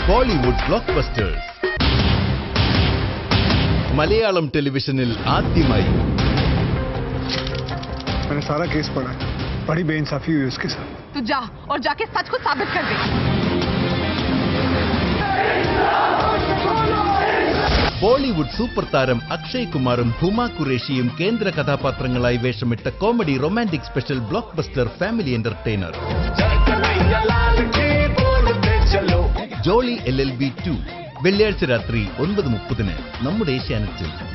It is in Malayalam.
ബോളിവുഡ് ബ്ലോക്ക് ബസ്റ്റേഴ്സ് മലയാളം ടെലിവിഷനിൽ ആദ്യമായി मैंने सारा केस पढ़ा है बड़ी बेइंसाफी हुई उसके साथ तू जा और जाके सच को साबित कर दे ബോളിവുഡ് സൂപ്പർ താരം അക്ഷയ് കുമാറും ഹുമ ഖുറേഷിയും കേന്ദ്ര കഥാപാത്രങ്ങളായി വേഷമിട്ട comedy romantic special blockbuster family entertainer Jolly L L B two വെള്ളിയാഴ്ച രാത്രി ഒൻപത് മുപ്പതിന് നമ്മുടെ ഏഷ്യാനെറ്റിൽ